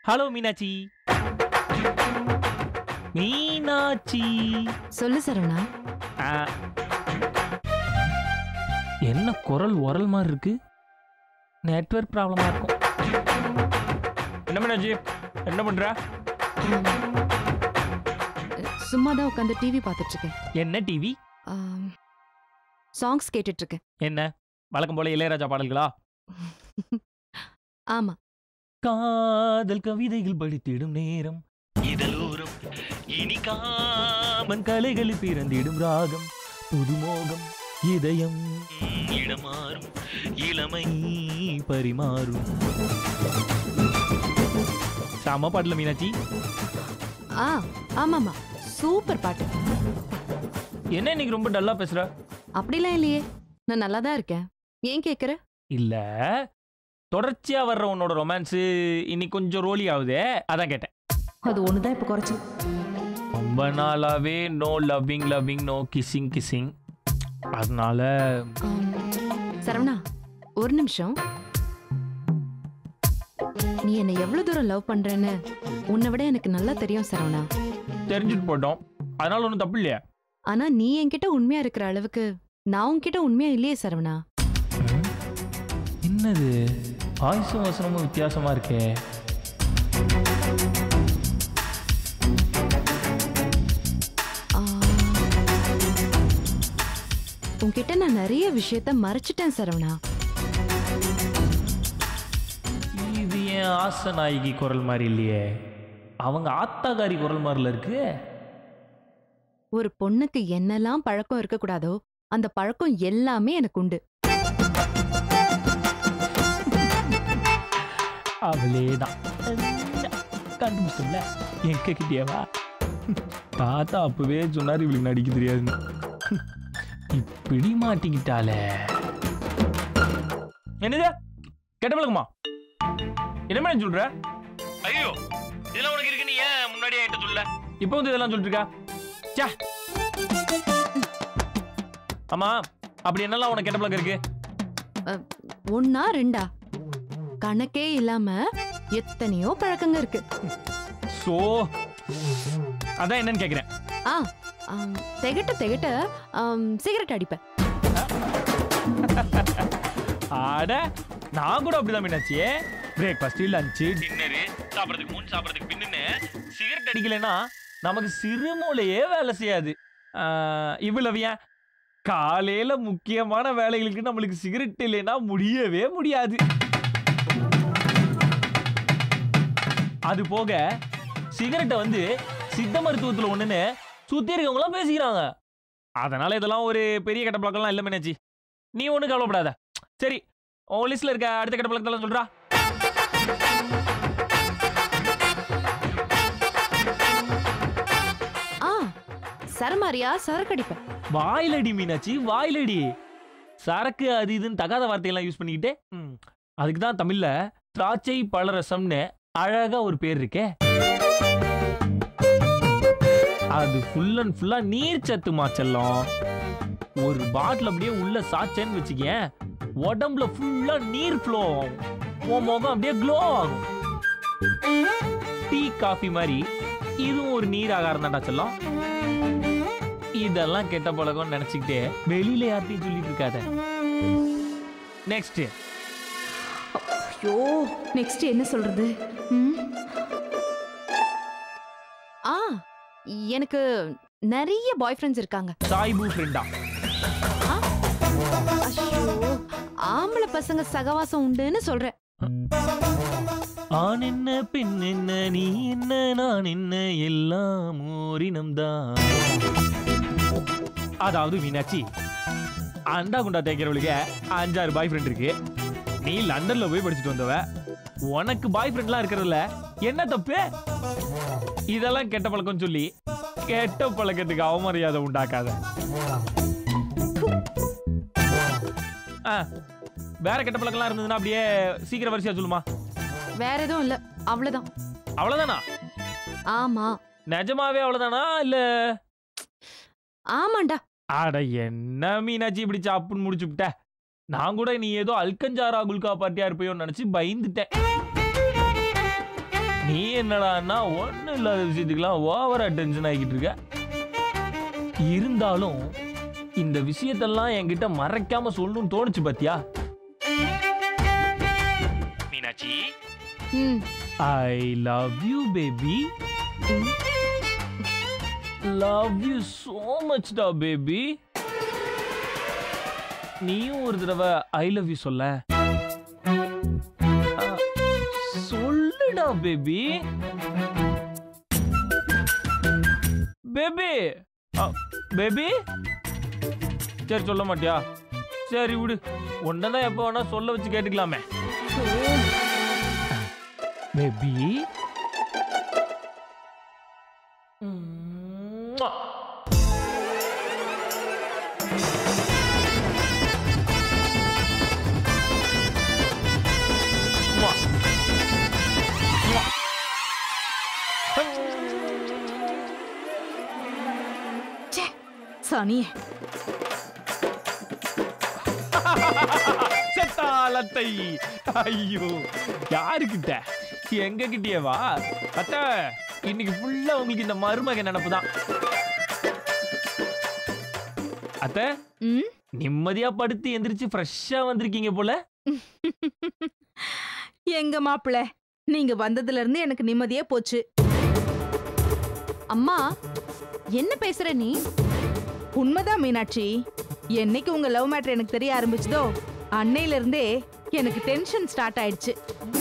Hello Meenakshi Meenakshi சொல்லு சரவணா ஆ. என்ன குரல் உரல் மாதிரி இருக்கு நெட்வொர்க் ப்ராப்ளமா இருக்கும் என்ன மீனாட்சி என்ன பண்ற சும்மா தான் உட்காந்து டிவி பார்த்துட்டு இருக்கேன் என்ன டிவி சாங்ஸ் கேட்டுட்டு இருக்கேன் என்ன வழக்கம் போல இளையராஜா பாடல்களா ஆமா காதல் கவிதைகள் படித்திடும் நேரம் இதழோரம் இனி காமன் கலைகளில் பிறந்திடும் ராகம் புதுமோகம் இதயம் இடமாறும் இளமை பரிமாறும் செம பாடல மீனாட்சி ஆ ஆமாமா சூப்பர் பாட்டு என்ன இன்னைக்கு ரொம்ப டல்லா பேசுற அப்படிலாம் இல்லையே நான் நல்லா தான் இருக்கேன் ஏன் கேக்குற இல்ல தொடர்ச்சியா வர்ற உன்னோட ரொமான்ஸ் இன்னைக்கு கொஞ்சம் ரோலி ஆகுதே அதான் கேட்டேன் அது ஒண்ணுதான் இப்ப குறைச்சு ரொம்ப நாளாவே no loving loving no kissing kissing அதனால ஆம், சரவணா ஒரு நிமிஷம் நீ என்ன எவ்வளவு தூரம் லவ் பண்றேன்னு உன்னை விட எனக்கு நல்லா தெரியும் சரவணா தெரிஞ்சுட்டு போட்டோம் அதனால ஒன்றும் தப்பு இல்லையா ஆனா நீ என்கிட்ட உண்மையா இருக்கிற அளவுக்கு நான் உன்கிட்ட உண்மையா இல்லையே சரவணா என்னது ஆயுசும் வசனமும் வித்தியாசமா இருக்கே ஆ, உன்கிட்ட நான் நிறைய விஷயத்த மறைச்சிட்டேன் சரவணா இது ஏன் ஆசை நாயகி குரல் மாதிரி இல்லையே அவங்க ஆத்தாகாரி குரல் மாதிரில இருக்கு ஒரு பொண்ணுக்கு என்னெல்லாம் பழக்கம் இருக்கக்கூடாதோ அந்த பழக்கம் எல்லாமே எனக்கு உண்டு அவளே தான் கண்டுபிடிச்சோம்ல எங்க கிட்டியவா தாத்தா அப்பவே சொன்னார் இவளுக்கு நடிக்க தெரியாதுன்னு இப்படி மாட்டிக்கிட்டாளே என்னது கெட்ட பழக்கமா என்ன மேடம் சொல்ற ஐயோ இதெல்லாம் உனக்கு இருக்கு நீ ஏன் முன்னாடியே என்கிட்ட சொல்ல இப்போ வந்து இதெல்லாம் சொல்லிட்டு இருக்கா ச்சே. ஆமா அப்படி என்னெல்லாம் உனக்கு கெட்ட பழக்கம் இருக்கு ஒன்னா ரெண்டா கணக்கே இல்லாம எத்தனையோ பழக்கங்க இருக்கு சோ அதான் என்னன்னு கேக்குறேன் ஆ ஆம், திகட்ட திகட்ட ஆம், சிகரெட் அடிப்பேன் ஆட நான் கூட அப்படிதான் மீனாச்சி பிரேக்ஃபாஸ்ட் லஞ்சு டின்னரு சாப்பிட்றதுக்கு முன் சாப்பிட்றதுக்கு பின்னு சிகரெட் அடிக்கலைன்னா நமக்கு சிறுமூலையே வேலை செய்யாது ஆஹ், இவ்வளவு ஏன் காலையில முக்கியமான வேலைகளுக்கு நம்மளுக்கு சிகரெட் இல்லைன்னா முடியவே முடியாது அது போக சிகரெட்டை வந்து சித்த மருத்துவத்துல ஒண்ணுன்னு சுத்தி இருக்கவங்களாம் பேசிக்கிறாங்க அதனால இதெல்லாம் ஒரு பெரிய கெட்ட பழக்கம்லாம் இல்லை மீனாச்சி நீ ஒன்றும் கவலைப்படாத சரி உன் லிஸ்ட்ல இருக்க அடுத்த கெட்ட பழக்கத்தெல்லாம் சொல்றா ஆ சரமாரியா சரக்கு அடிப்பேன் வாயிலடி மீனாச்சி வாயிலடி சரக்கு அது இதுன்னு தகாத வார்த்தையெல்லாம் யூஸ் பண்ணிக்கிட்டு ம், அதுக்கு தான் தமிழ்ல திராட்சை பழரசம்னு அழகா ஒரு பேர் இருக்கே அது ஃபுல் அண்ட் ஃபுல்லா நீர் சத்துமா செல்லம் ஒரு பாட்டில் அப்படியே உள்ள சாச்சேன்னு வச்சுக்கேன் உடம்புல ஃபுல்லா நீர் ஃப்ளோ ஆகும் உன் முகம் அப்படியே க்ளோ ஆகும் டீ காஃபி மாதிரி இதுவும் ஒரு நீர் ஆகாரம் தான்டா செல்லம் இதெல்லாம் கெட்ட பழக்கம்னு நினைச்சுக்கிட்டே வெளியில யார்ட்டையும் சொல்லிட்டு இருக்காத நெக்ஸ்ட் ஐயோ நெக்ஸ்ட் என்ன சொல்றது ம்? ஆ எனக்கு நிறைய பாய் ஃப்ரெண்ட்ஸ் இருக்காங்க சாய்பு ஃப்ரெண்டா ஐயோ ஆம்பளை பசங்க சகவாசம் உண்டுன்னு சொல்றேன் ஆண் என்ன பெண் என்ன நீ என்ன நான் என்ன எல்லாம் ஓரினம்தான் அதாவது மீனாட்சி அண்டா குண்டா தேய்க்கிறவளுக்கு அஞ்சாறு பாய் ஃப்ரெண்ட் இருக்கு நீ லண்டன்ல போய் படிச்சுட்டு வந்தவ உனக்கு பாய் ஃப்ரெண்ட்லாம் இருக்கிறதுல என்ன தப்பு இதெல்லாம் கெட்ட பழக்கம்னு சொல்லி கெட்ட பழக்கத்துக்கு அவமரியாதை உண்டாக்காத ஆ, வேற கெட்ட பழக்கம்லாம் இருந்ததுன்னா அப்படியே சீக்கிரம் வரிசையா சொல்லுமா வேற எதுவும் இல்ல அவ்வளவுதான் அவ்வளவுதானா ஆமா நிஜமாவே அவ்வளவுதானா இல்ல ஆமாண்டா அட என்ன மீனாட்சி இப்படி சாப்புன்னு முடிச்சு விட்ட நான் கூட நீ ஏதோ அல்கஞ்சாரா குல்கா பார்ட்டியா இருப்பையோன்னு நினைச்சு பயந்துட்டேன் நீ என்னடான்னா ஒண்ணும் இல்லாத விஷயத்துக்குலாம் ஓவரா டென்ஷன் ஆகிட்டு இருக்க இருந்தாலும் இந்த விஷயத்தெல்லாம் என்கிட்ட மறைக்காம சொல்லணும்னு தோணுச்சு பாத்தியா மீனாட்சி ம் I love you baby love you so much டா பேபி நீயும் ஒரு தடவை ஐ லவ் யூ சொல்ல ஆ, சொல்லுடா பேபி பேபி பேபி சரி சொல்ல மாட்டியா சரி விடு உன்னதான் எப்போ வேணா சொல்ல வச்சு கேட்டுக்கலாமே பேபி சனியே செத்தாலத்தை ஐயோ யாருக்கிட்ட எங்க கிட்டேவா அத்த இன்னைக்கு ஃபுல்லா உங்களுக்கு இந்த மருமக நினப்பு தான் அத்த ம் நிம்மதியா படுத்து எந்திரிச்சு ஃப்ரெஷ்ஷா வந்திருக்கீங்க போல எங்க மாப்பிள நீங்க வந்ததுல இருந்து எனக்கு நிம்மதியே போச்சு அம்மா என்ன பேசுற நீ உண்மைதான் மீனாட்சி என்னைக்கு உங்க லவ் மேட்டர் எனக்கு தெரிய ஆரம்பிச்சதோ அன்னையில இருந்தே எனக்கு டென்ஷன் ஸ்டார்ட் ஆயிடுச்சு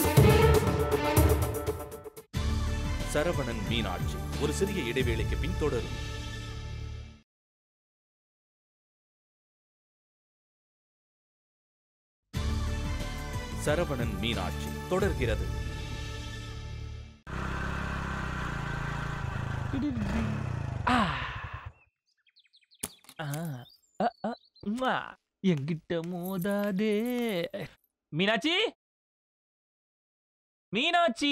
சரவணன் மீனாட்சி ஒரு சிறிய இடைவேளைக்கு பின் தொடரும் சரவணன் மீனாட்சி தொடர்கிறது ஆ. ஆ, அ, அ, உம்மா. என்கிட்ட மோதாதே மீனாட்சி மீனாட்சி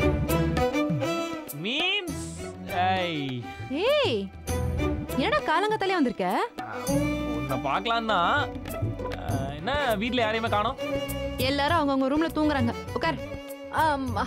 மீம்ஸ் ஐய் ஏய் என்னடா காலங்கத்தாலே வந்திருக்க உன்னை பார்க்கலான்னா அஹ், என்ன வீட்ல யாரையுமே காணோம் எல்லாரும் அவங்கவுங்க ரூம்ல தூங்குறாங்க உட்கார் ஆமா.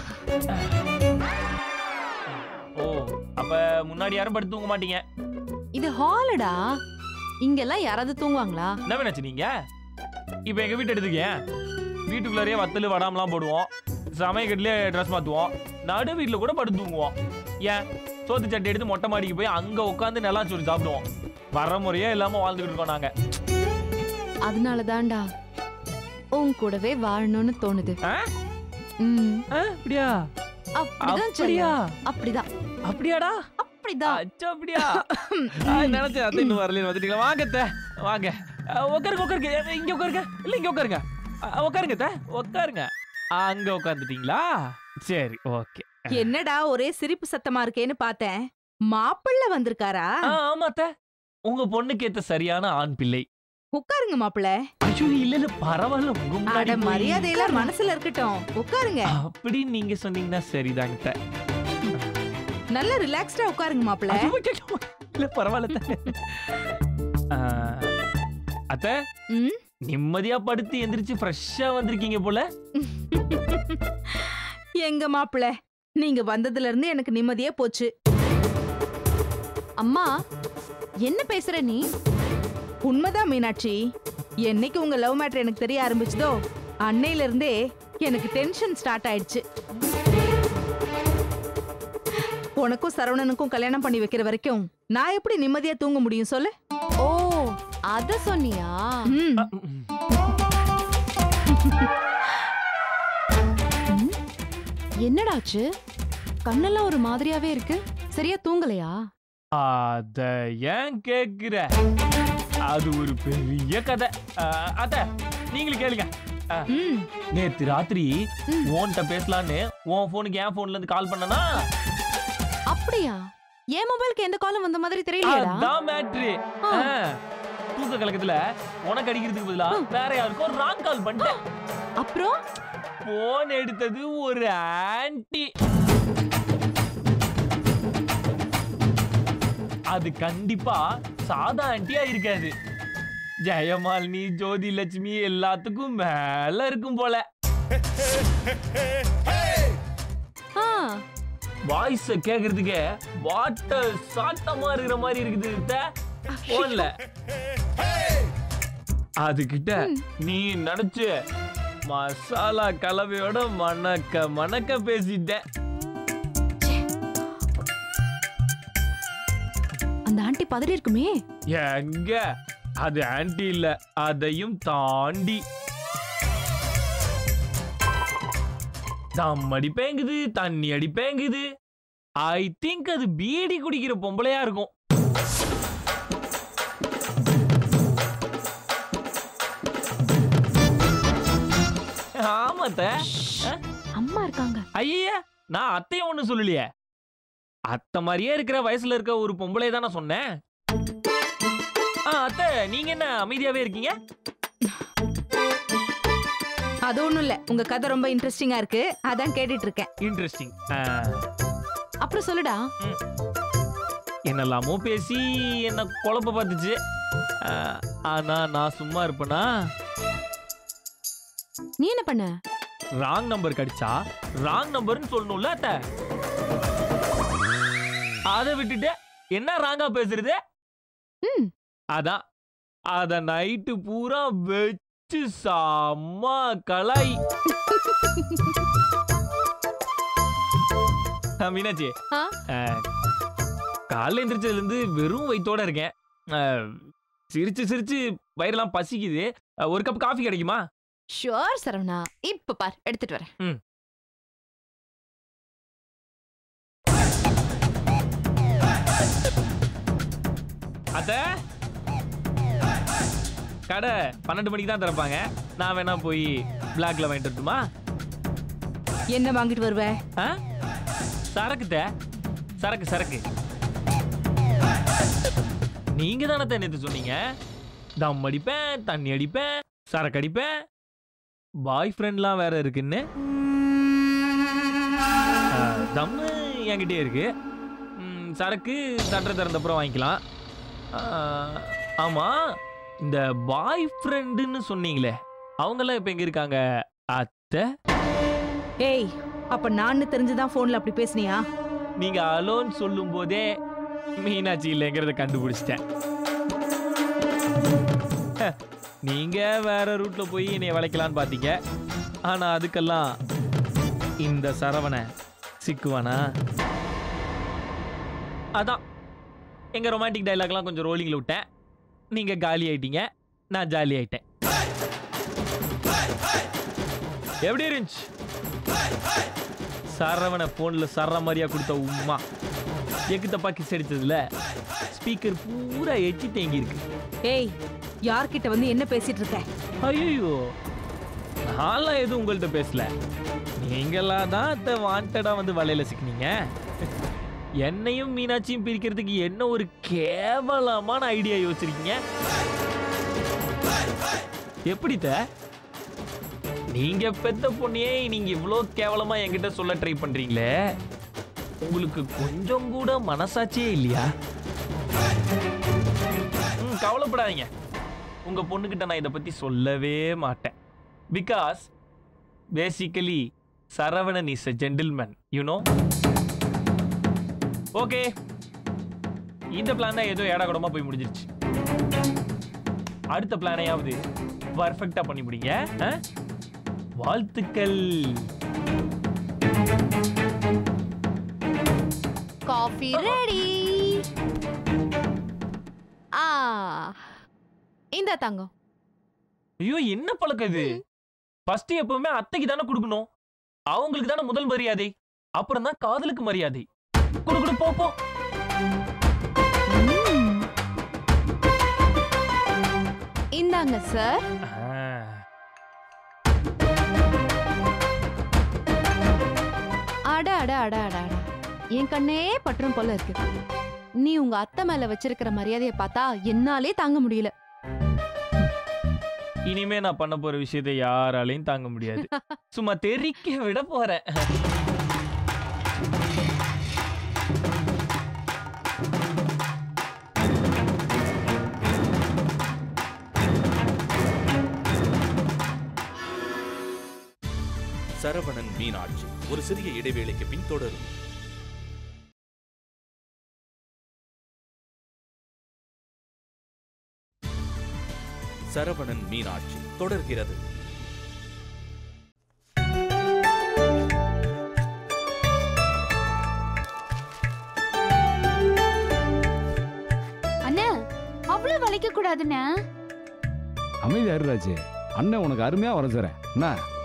ஓ அப்ப முன்னாடி யாரும் படுத்து தூங்க மாட்டீங்க இது ஹாலுடா இங்கெல்லாம் யாராவது தூங்குவாங்களா என்ன வேணாச்சு நீங்க இப்ப எங்க வீட்டு எடுத்துக்க வீட்டுக்குள்ளாரே வத்தல் வடாமலாம் போடுவோம் சமையக்கட்டிலே ட்ரெஸ் மாத்துவோம் நடு வீட்டுல கூட படுத்து தூங்குவோம் ஏன் சோத்து சட்டை எடுத்து மொட்டை மாடிக்கு போய் அங்க உட்காந்து நல்லா சோறு சாப்பிடுவோம் வர முறையே இல்லாம வாழ்ந்துகிட்டு இருக்கோம் நாங்க அதனால தான்டா உன் கூடவே வாழணும்னு தோணுது ஆ? ம் ஆ, அப்படியா அப்படிதான் அப்படியா செல்லம். அப்படிதான் அப்படியாடா அப்படிதான் அச்சோ அப்படியா ஆ, நினைச்சேன் அத்தை இன்னும் வரல வந்துட்டீங்களா வாங்க அத்தை வாங்க ஆ, உட்காருங்க உட்காருங்க ஏ, இங்க உட்காருங்க இல்ல இங்க உட்காருங்க ஆ, உட்காருங்க அத்தை உட்காருங்க ஆ, அங்க உட்காந்துட்டீங்களா சரி ஓகே என்னடா ஒரே சிரிப்பு சத்தமா இருக்கேன்னு பார்த்தேன் மாப்பிள்ள வந்திருக்காரா ஆ, ஆமா அத்தை உங்க பொண்ணுக்கு ஏத்த சரியான ஆண் பிள்ளை உட்காருங்க மாப்பிள்ள ஐயோ இல்ல இல்ல பரவாயில்ல உங்க முன்னாடி அட போய் மரியாதையெல்லாம் மனசுல இருக்கட்டும் உட்காருங்க அப்படி நீங்க சொன்னீங்கன்னா சரிதாங்க அத்தை. நல்லா ரிலாக்ஸ்டா உட்காருங்க மாப்பிள்ள ஐயோ, ஐயோ, இல்ல பரவாயில்ல அத்தை. ஆ, அத்தை ம் நிம்மதியா படுத்து எந்திரிச்சு ஃப்ரெஷ்ஷா வந்திருக்கீங்க போல எங்க மாப்பிள்ள நீங்க வந்ததுல இருந்து எனக்கு நிம்மதியே போச்சு அம்மா என்ன பேசுற நீ உண்மைதான் மீனாட்சி என்னைக்கு உங்க லவ் மேட்டர் எனக்கு தெரிய ஆரம்பிச்சதோ அன்னையில இருந்தே எனக்கு டென்ஷன் ஸ்டார்ட் ஆயிடுச்சு உனக்கும் சரவணனுக்கும் கல்யாணம் பண்ணி வைக்கிற வரைக்கும் நான் எப்படி நிம்மதியா தூங்க முடியும் சொல்லு ஓ அத சொன்னியா ம், ம், என்னடாச்சு கண்ணெல்லாம் ஒரு மாதிரியாவே இருக்கு சரியா தூங்கலையா அத ஏன் கேக்குற அது ஒரு பெரிய கதை அஹ், அத நீங்களும் கேளுங்க ம், நேத்து ராத்திரி ம். உன்கிட்ட பேசலான்னு உன் போனுக்கு என் போன்ல இருந்து கால் பண்ணனா அப்படியா என் மொபைலுக்கு எந்த காலம் வந்த மாதிரி தெரியலையாடா அதான் மேட்ரு ஆ. தூக்க கலக்கத்துல உனக்கு அடிக்கிறதுக்கு பதிலா வேற யாருக்கும் ராங் கால் பண்ணிட்டேன் அப்புறம் போன் எடுத்தது ஒரு ஆன்டி அது கண்டிப்பா சாதா ஆன்டியா இருக்காது ஜெயமாலினி ஜோதி லட்சுமி எல்லாத்துக்கும் மேல இருக்கும் போல ஆ வாய்ஸ் கேக்குறதுக்கே வாட்டர் சாட்டமா இருக்கிற மாதிரி இருக்குது அத்தை. போன்ல அதுகிட்ட நீ நினைச்சு மசாலா கலவையோட மணக்க மணக்க பேசிட்ட அந்த ஆண்டி பதறி இருக்குமே எங்க அது ஆன்டி இல்ல அதையும் தாண்டி தம் அடிப்பேங்குது தண்ணி அடிப்பேங்குது ஐ திங்க் அது பீடி குடிக்கிற பொம்பளையா இருக்கும் ஆமாத்த அம்மா இருக்காங்க ஐயா நான் அத்தையும் ஒண்ணு சொல்லலையே அத்தை மாதிரியே இருக்கிற வயசுல இருக்க ஒரு பொம்பளை தானே சொன்னேன் ஆ அத்தை நீங்க என்ன அமைதியாவே இருக்கீங்க அது ஒண்ணும் இல்ல உங்க கதை ரொம்ப இன்ட்ரெஸ்டிங்கா இருக்கு அதான் கேட்டுட்டு இருக்கேன் இன்ட்ரெஸ்டிங் அப்புறம் சொல்லுடா என்னெல்லாமோ பேசி என்ன குழப்ப பார்த்துச்சு ஆ, ஆனா நான் சும்மா இருப்பேனா நீ என்ன பண்ண ராங் நம்பர் கடிச்சா ராங் நம்பர்னு சொல்லணும்ல அத்தை அதை விட்டுட்டு என்ன ராங்கா பேசுறது ம் அதான் அத நைட்டு பூரா வச்சு செம்ம கலாய் ஆ, மீனாட்சி ஆ? ஆ, காலைல எந்திரிச்சதுல இருந்து வெறும் வயித்தோட இருக்கேன் ஆ, சிரிச்சு சிரிச்சு வயிறெல்லாம் பசிக்குது ஆ, ஒரு கப் காஃபி கிடைக்குமா ஷுவர் சரவணா இப்ப பார் எடுத்துட்டு வரேன் ம். அத்த கடை பன்னெண்டு மணிக்கு தான் திறப்பாங்க நான் வேணா போய் பிளாக்ல வாங்கிட்டு வரட்டுமா என்ன வாங்கிட்டு வருவ ஆ? சரக்குத்த சரக்கு சரக்கு நீங்க தானே நேத்து சொன்னீங்க தம் அடிப்பேன் தண்ணி அடிப்பேன் சரக்கு அடிப்பேன் பாய் ஃப்ரெண்ட்லாம் வேற இருக்குன்னு ஆ, தம்மு என்கிட்டயே இருக்கு ம், சரக்கு சட்டை திறந்தப்புறம் வாங்கிக்கலாம் ஆ, ஆமா இந்த பாய் ஃப்ரெண்டுன்னு சொன்னீங்களே அவங்கெல்லாம் இப்ப எங்க இருக்காங்க அத்தை ஏய் அப்ப நான் தெரிஞ்சுதான் போன்ல அப்படி பேசுனியா நீங்க அலோன் சொல்லும் போதே மீனாட்சி இல்லைங்கிறத கண்டுபிடிச்சிட்டேன் ஹ, நீங்க வேற ரூட்ல போய் என்னைய வளைக்கலான்னு பாத்தீங்க ஆனா அதுக்கெல்லாம் இந்த சரவண சிக்குவானா அதான் எங்க ரொமான்டிக் டைலாக்லாம் கொஞ்சம் ரோலிங்ல விட்டேன் நீங்க காலி ஆயிட்டீங்க நான் ஜாலி ஆயிட்டேன் எப்படி இருந்துச்சு சரவண போன்ல சர மாதிரியா கொடுத்த உம்மா எக்கு தப்பா கிஸ் அடிச்சதுல ஸ்பீக்கர் பூரா எச்சி தேங்கி இருக்கு ஏய் யார்கிட்ட வந்து என்ன பேசிட்டு இருக்க ஐயோ நான்லாம் எதுவும் உங்கள்ட்ட பேசல நீங்களா தான் அத்தை வாண்டடா வந்து வலையில சிக்கினீங்க என்னையும் மீனாட்சியும் பிரிக்கிறதுக்கு என்ன ஒரு கேவலமான ஐடியா யோசிச்சிருக்கீங்க எப்படித்த நீங்க பெத்த பொண்ணையே நீங்க இவ்ளோ கேவலமா என்கிட்ட சொல்ல ட்ரை பண்றீங்களே உங்களுக்கு கொஞ்சம் கூட மனசாட்சியே இல்லையா ம், கவலைப்படாதீங்க உங்க பொண்ணுகிட்ட நான் இதை பத்தி சொல்லவே மாட்டேன் because basically Saravanan is a gentleman you know okay இந்த பிளான் தான் ஏதோ ஏடா கூடமா போய் முடிஞ்சிருச்சு அடுத்த பிளானையாவது பர்ஃபெக்டா பண்ணி முடிங்க ஆ? வாழ்த்துக்கள் காஃபி ரெடி ஆ இந்த தங்கம் ஐயோ என்ன பழக்கம் இது ஃபர்ஸ்ட் எப்பவுமே அத்தைக்கு தானே கொடுக்கணும் அவங்களுக்கு தானே முதல் மரியாதை அப்புறம் தான் காதலுக்கு மரியாதை குடு குடு போ போ ம். இந்தாங்க சார் ஆ. அட அட அட அட அட என் கண்ணே பற்றும் போல இருக்கு நீ உங்க அத்தை மேல வச்சிருக்கிற மரியாதையை பார்த்தா என்னாலே தாங்க முடியல இனிமே நான் பண்ண போற விஷயத்தை யாராலையும் தாங்க முடியாது சும்மா தெறிக்க விட போறேன் சரவணன் மீனாட்சி ஒரு சிறிய இடைவேளைக்கு பின் தொடரும் சரவணன் மீனாட்சி தொடர்கிறது அண்ணா அவ்வளவு வளைக்க கூடாதுண்ணா அமைதி அருளாச்சு அண்ணன் உனக்கு அருமையா வர சார் என்ன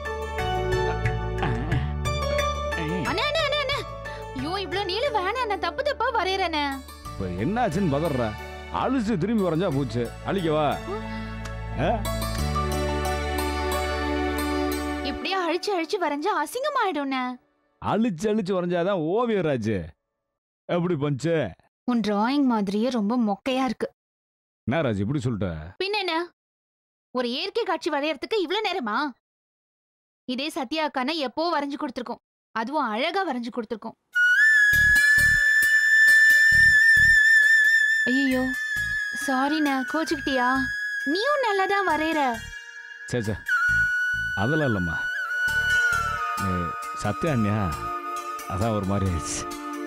அண்ணா அண்ணா அண்ணா அண்ணா ஐயோ இவ்வளவு நீளம் வேணாம் நான் தப்பு தப்பா வரையறேண்ணே இப்ப என்னாச்சுன்னு பதற அழிச்சு திரும்பி வரைஞ்சா போச்சு அழிக்கவா இப்படியே அழிச்சு அழிச்சு வரைஞ்சா அசிங்கமாயிடும்ண்ணே அழிச்சு அழிச்சு வரைஞ்சாதான் ஓவியராஜ் எப்படி பஞ்சு உன் டிராயிங் மாதிரியே ரொம்ப மொக்கையா இருக்கு என்ன ராஜ் இப்படி சொல்லிட்ட பின்ன என்ன ஒரு இயற்கை காட்சி வரையறதுக்கு இவ்ளோ நேரமா இதே சத்யா அக்கானா எப்போ வரைஞ்சு கொடுத்துருக்கோம் அதுவும் அழகா வரைஞ்சு கொடுத்துருக்கோம் ஐயோ சாரிண்ணா கோச்சுக்கிட்டியா நீயும் நல்லா தான் வரையற சே சே அதெல்லாம் இல்லைம்மா ஏ, சத்யா அண்ணியா அதான் ஒரு மாதிரி ஆயிடுச்சு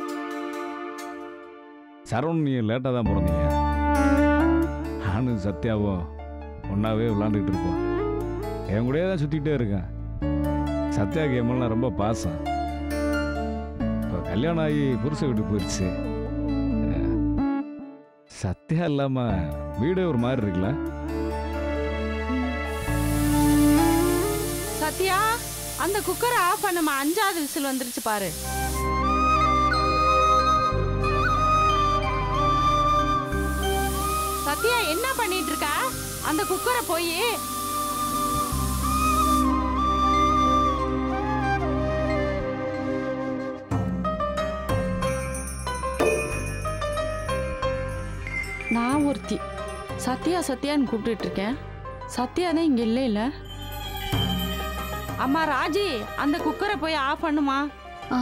சரவணன் நீ லேட்டாக தான் பிறந்தீங்க நானும் சத்யாவும் ஒன்றாவே விளாண்டுக்கிட்டு இருப்போம் என் கூடயே தான் சுற்றிக்கிட்டே இருக்கேன் சத்யாவுக்கு என் மேலாம் ரொம்ப பாசம் இப்போ கல்யாணம் ஆகி புருஷ வீட்டுக்கு போயிடுச்சு அஹ், சத்யா இல்லாமல் வீடே ஒரு மாதிரி இருக்குல்ல சத்யா அந்த குக்கரை ஆஃப் பண்ணுமா அஞ்சாவது விசில் வந்துருச்சு பாரு சத்யா என்ன பண்ணிட்டு இருக்க அந்த குக்கரை போய் நான் ஒருத்தி சத்யா சத்யான்னு கூப்பிட்டுட்டு இருக்கேன் சத்யா தான் இங்கே இல்லை இல்லை அம்மா ராஜி அந்த குக்கரை போய் ஆஃப் பண்ணுமா ஆ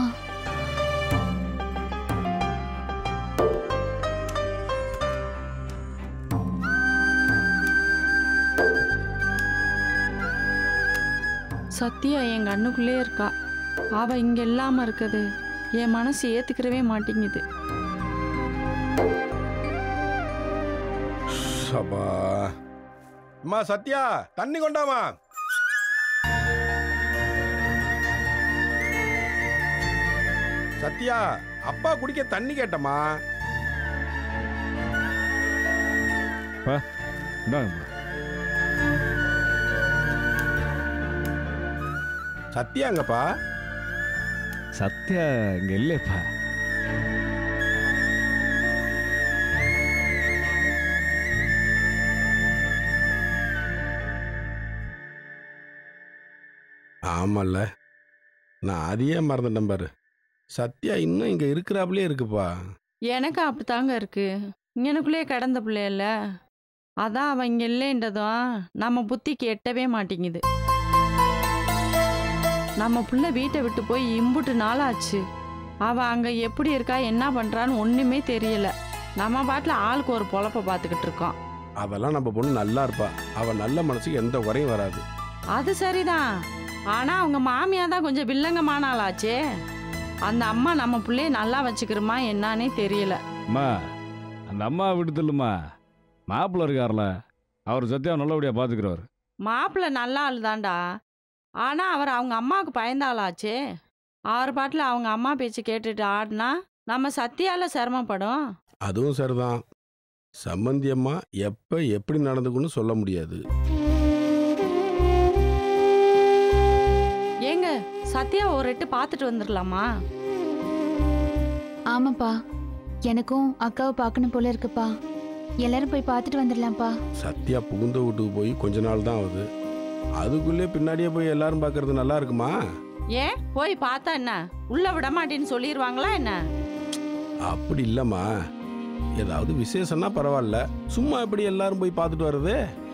சத்யா என் கண்ணுக்குள்ளே இருக்கா அவ இங்கே இல்லாமல் இருக்குது என் மனசு ஏற்றுக்கிறவே மாட்டேங்குது அப்பா அம்மா சத்யா தண்ணி கொண்டாமா சத்யா அப்பா குடிக்க தண்ணி கேட்டம்மா இந்தாங்க சத்யாங்கப்பா சத்யா இங்கே இல்லைப்பா ஆமால்ல நான் அதையே மறந்துட்டேன் பாரு சத்யா இன்னும் இங்க இருக்கிறாப்புலே இருக்குப்பா எனக்கு அப்படித்தாங்க இருக்கு எனக்குள்ளே கடந்த பிள்ளையல்ல அதான் அவன் இங்கே இல்லைன்றதும் நம்ம புத்திக்கு எட்டவே மாட்டேங்குது நம்ம புள்ள வீட்டை விட்டு போய் இம்புட்டு நாளாச்சு அவள் அங்கே எப்படி இருக்கா என்ன பண்ணுறான்னு ஒன்றுமே தெரியல நம்ம பாட்டில் ஆளுக்கு ஒரு பொழப்ப பார்த்துக்கிட்டு இருக்கோம் அதெல்லாம் நம்ம பொண்ணு நல்லா இருப்பா அவ நல்ல மனசுக்கு எந்த குறையும் வராது அது சரிதான் ஆனால் அவங்க மாமியா தான் கொஞ்சம் வில்லங்கமான ஆளாச்சே அந்த அம்மா நம்ம பிள்ளைய நல்லா வச்சுக்கிறோமா என்னன்னே தெரியல அம்மா அந்த அம்மா விடுதலுமா மாப்பிள்ளை இருக்கார்ல அவர் சத்யா நல்லபடியாக பார்த்துக்கிறவர் மாப்பிள்ளை நல்ல ஆள் தான்டா ஆனால் அவர் அவங்க அம்மாவுக்கு பயந்த ஆளாச்சே அவர் பாட்டில் அவங்க அம்மா பேச்சு கேட்டுட்டு ஆடினா நம்ம சத்தியால சிரமப்படும் அதுவும் சரிதான் சம்மந்தி அம்மா எப்ப எப்படி நடந்துக்குன்னு சொல்ல முடியாது ஏங்க சத்யா ஒரு எட்டு பார்த்துட்டு வந்துடலாமா ஆமாப்பா எனக்கும் அக்காவை பார்க்கணும் போல இருக்குப்பா எல்லாரும் போய் பார்த்துட்டு வந்துடலாம்ப்பா சத்யா புகுந்த வீட்டுக்கு போய் கொஞ்ச நாள் தான் ஆகுது அதுக்குள்ளே பின்னாடியே போய் எல்லாரும் பார்க்கறது நல்லா இருக்குமா ஏன் போய் பார்த்தா என்ன உள்ள விட மாட்டேன்னு சொல்லிடுவாங்களா என்ன அப்படி இல்லைம்மா ஏதாவது விசேஷம்னா பரவாயில்ல சும்மா எப்படி எல்லாரும் போய் பார்த்துட்டு வர்றது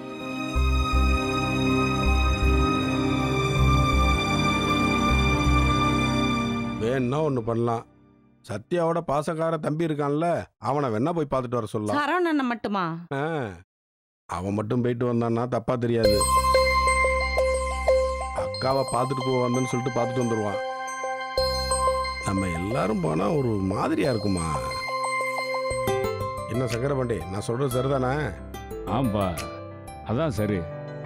வேணா ஒன்று பண்ணலாம் சத்யாவோட பாசக்கார தம்பி இருக்கான்ல அவனை வேணா போய் பார்த்துட்டு வர சொல்லலாம் சரவணனை மட்டுமா ஆ, அவன் மட்டும் போயிட்டு வந்தான்னா தப்பா தெரியாது அக்காவை பார்த்துட்டு போ வந்தேன்னு சொல்லிட்டு பார்த்துட்டு வந்துடுவான் நம்ம எல்லாரும் போனா ஒரு மாதிரியா இருக்குமா என்ன சக்கரை பாண்டி நான் சொல்றது சரிதானே ஆம்பா அதான் சரி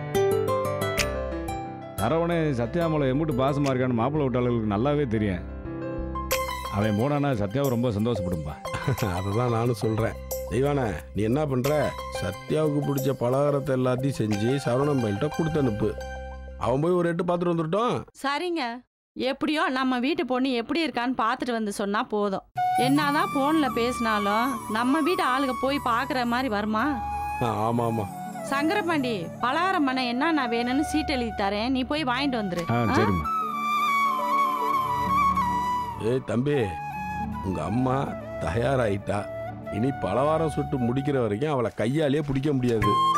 சரவணே சத்யாமலை எம்பிட்டு பாசமாக இருக்கான்னு மாப்பிள்ளை விட்டாளர்களுக்கு நல்லாவே தெரியும் அவன் போனானா சத்யாவை ரொம்ப சந்தோஷப்படும்பா அதை தான் நானும் சொல்கிறேன் தெய்வானே நீ என்ன பண்ணுற சத்யாவுக்கு பிடிச்ச பலகாரத்தை எல்லாத்தையும் செஞ்சு சரவணன் பயில்கிட்ட கொடுத்து அனுப்பு அவன் போய் ஒரு எட்டு பார்த்துட்டு வந்துட்டோம் சரிங்க எப்படியோ நம்ம வீட்டு பொண்ணு எப்படி இருக்கான்னு பார்த்துட்டு வந்து சொன்னா போதும் என்னதான் ஃபோனில் பேசினாலும் நம்ம வீட்டு ஆளுங்க போய் பார்க்குற மாதிரி வருமா ஆமாம் ஆமாம் சங்கரபாண்டி பலகாரம் பண்ண என்ன நான் வேணும்னு சீட் எழுதி தரேன் நீ போய் வாங்கிட்டு வந்துரு ஆ ஆ? சரிம்மா ஏய் தம்பி உங்கள் அம்மா தயாராயிட்டா இனி பலவாரம் சுட்டு முடிக்கிற வரைக்கும் அவளை கையாலேயே பிடிக்க முடியாது